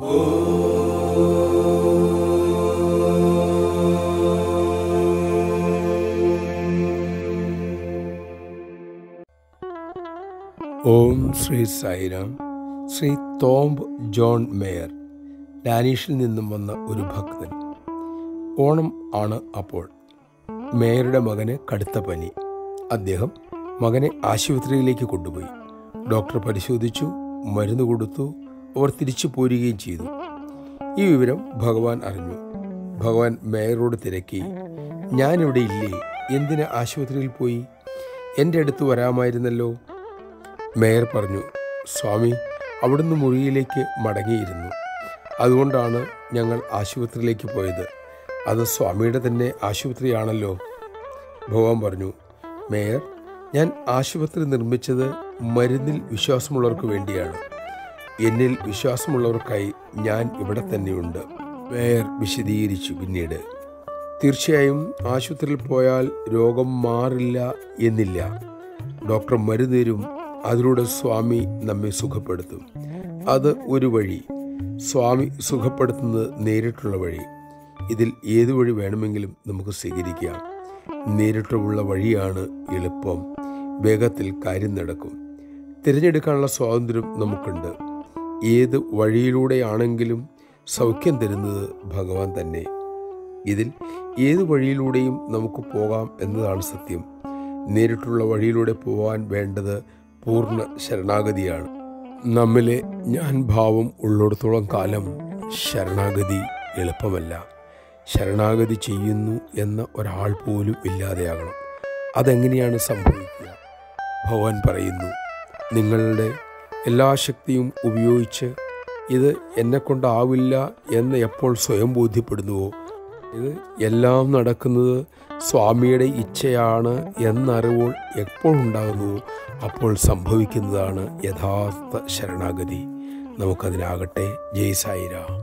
ഓം ശ്രീ സായിരാം ശ്രീ തോംബ് John Mayer ഡാനിഷിൽ നിന്നും വന്ന ഒരു ഭക്തൻ ഓണം ആണ് അപ്പോൾ മേയറുടെ മകന് കടുത്ത പനി അദ്ദേഹം മകനെ ആശുപത്രിയിലേക്ക് കൊണ്ടുപോയി ഡോക്ടർ പരിശോധിച്ചു മരുന്ന് കൊടുത്തു അവർ തിരിച്ചു പോരുകയും ചെയ്തു ഈ വിവരം ഭഗവാൻ അറിഞ്ഞു ഭഗവാൻ മേയറോട് തിരക്കി ഞാനിവിടെ ഇല്ലേ എന്തിന് ആശുപത്രിയിൽ പോയി എൻ്റെ അടുത്ത് വരാമായിരുന്നല്ലോ മേയർ പറഞ്ഞു സ്വാമി അവിടുന്ന് മുറിയിലേക്ക് മടങ്ങിയിരുന്നു അതുകൊണ്ടാണ് ഞങ്ങൾ ആശുപത്രിയിലേക്ക് പോയത് അത് സ്വാമിയുടെ തന്നെ ആശുപത്രിയാണല്ലോ ഭഗവാൻ പറഞ്ഞു മേയർ ഞാൻ ആശുപത്രി നിർമ്മിച്ചത് മരുന്നിൽ വിശ്വാസമുള്ളവർക്ക് വേണ്ടിയാണ് എന്നിൽ വിശ്വാസമുള്ളവർക്കായി ഞാൻ ഇവിടെ തന്നെയുണ്ട് മേയർ വിശദീകരിച്ചു പിന്നീട് തീർച്ചയായും ആശുപത്രിയിൽ പോയാൽ രോഗം മാറില്ല എന്നില്ല ഡോക്ടർ മരുന്ന് തരും അതിലൂടെ സ്വാമി നമ്മെ സുഖപ്പെടുത്തും അത് ഒരു വഴി സ്വാമി സുഖപ്പെടുത്തുന്നത് നേരിട്ടുള്ള വഴി ഇതിൽ ഏതു വഴി വേണമെങ്കിലും നമുക്ക് സ്വീകരിക്കാം നേരിട്ടുള്ള വഴിയാണ് എളുപ്പം വേഗത്തിൽ കാര്യം നടക്കും തിരഞ്ഞെടുക്കാനുള്ള സ്വാതന്ത്ര്യം നമുക്കുണ്ട് ഏത് വഴിയിലൂടെയാണെങ്കിലും സൗഖ്യം തരുന്നത് ഭഗവാൻ തന്നെ ഇതിൽ ഏത് വഴിയിലൂടെയും നമുക്ക് പോകാം എന്നതാണ് സത്യം നേരിട്ടുള്ള വഴിയിലൂടെ പോകാൻ വേണ്ടത് പൂർണ്ണ ശരണാഗതിയാണ് നമ്മിലെ ഞാൻ ഭാവം ഉള്ളിടത്തോളം കാലം ശരണാഗതി എളുപ്പമല്ല ശരണാഗതി ചെയ്യുന്നു എന്ന ഒരാൾ പോലും ഇല്ലാതെയാകണം അതെങ്ങനെയാണ് സംഭവിക്കുക ഭഗവാൻ പറയുന്നു നിങ്ങളുടെ എല്ലാ ശക്തിയും ഉപയോഗിച്ച് ഇത് എന്നെക്കൊണ്ടാവില്ല എന്ന് എപ്പോൾ സ്വയം ബോധ്യപ്പെടുന്നുവോ ഇത് എല്ലാം നടക്കുന്നത് സ്വാമിയുടെ ഇച്ഛയാണ് എന്നറിവോൾ എപ്പോൾ ഉണ്ടാകുന്നുവോ അപ്പോൾ സംഭവിക്കുന്നതാണ് യഥാർത്ഥ ശരണാഗതി നമുക്കതിനാകട്ടെ ജയ് സായിരാം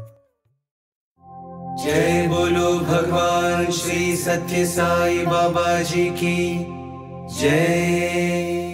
जय बोलो भगवान श्री सत्य साई बाबा जी की जय